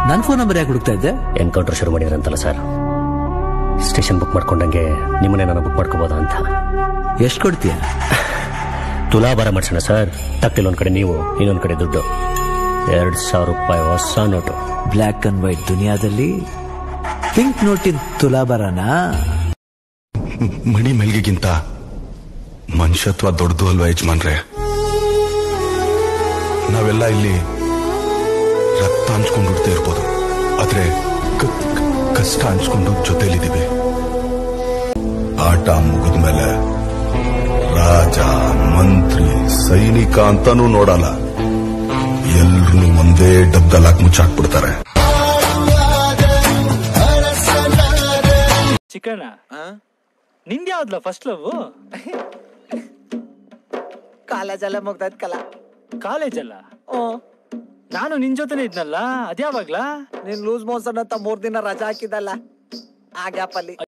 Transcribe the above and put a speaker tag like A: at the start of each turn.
A: ನನ್ phone number ಯಾಕೆ ಹುಡುಕ್ತಾ ಇದ್ದೆ
B: ಎನ್ಕೌಂಟರ್ ಶುರು ಮಾಡಿದ್ರಂತಲ್ಲ ಸರ್ ಸ್ಟೇಷನ್ ಬುಕ್ ಮಾಡ್ಕೊಂಡಂಗೆ ನಿಮ್ಮನ್ನೇ ನಾನು ಬುಕ್ ಮಾಡ್ಕೋಬೋದಾ ಅಂತ
A: ಎಷ್ಟು ಕೊಡ್ತೀಯ
B: ತುಲಾಭಾರ ಮಾಡ್ಸೋಣ ಸರ್ ತಕ್ತಿಲ್ ಒಂದ್ ಕಡೆ ನೀವು ಇನ್ನೊಂದ್ ಕಡೆ ದುಡ್ಡು ಎರಡ್ ಸಾವಿರ ರೂಪಾಯಿ ಹೊಸ ನೋಟು
A: ಬ್ಲ್ಯಾಕ್ ಅಂಡ್ ವೈಟ್ ದುನಿಯಾದಲ್ಲಿ ಪಿಂಕ್ ನೋಟಿನ ತುಲಾಭರನ
C: ಮಣಿ ಮೆಲ್ಗಿಗಿಂತ ಮನುಷ್ಯತ್ವ ದೊಡ್ಡದು ಅಲ್ವಾ ಯಜಮಾನ್ರೆ ನಾವೆಲ್ಲ ಇಲ್ಲಿ ರಕ್ತ ಹಂಚ್ಕೊಂಡು ಹುಡ್ತಾ ಇರ್ಬೋದು ಆದ್ರೆ ಕ- ಕ- ಕಷ್ಟ ಹಂಚ್ಕೊಂಡು ಜೊತೆಲಿದ್ದೀವಿ ಆಟ ಮುಗಿದ್ಮೇಲೆ ರಾಜ ಮಂತ್ರಿ ಸೈನಿಕ ಅಂತಾನೂ ನೋಡಲ್ಲ ಎಲ್ರು ಒಂದೇ ಡಬ್ದಲ್ಲಿ ಹಾಕಿ ಮುಚ್ಚಾಕ್ಬಿಡ್ತಾರೆ
D: ಚಿಕ್ಕಣ್ಣ ನಿಂದ ಯಾವ್ದಲ್ಲ ಫಸ್ಟ್ ಲವ್
E: ಕಾಲೇಜಲ್ಲೇ ಮುಗ್ದೈತ್ ಕಲ
D: ಕಾಲೇಜಲ್ಲ
E: ಹ್ಞೂ
D: ನಾನು ನಿನ್ ಜೊತೆನೇ ಇದ್ನಲ್ಲ ಅದ್ಯಾವಾಗ್ಲಾ
E: ನೀನ್ ಲೂಸ್ ಮೋಷನ್ ಅಂತ ಮೂರ್ ದಿನ ರಜಾ ಹಾಕಿದಲ್ಲ ಆ ಗ್ಯಾಪಲ್ಲಿ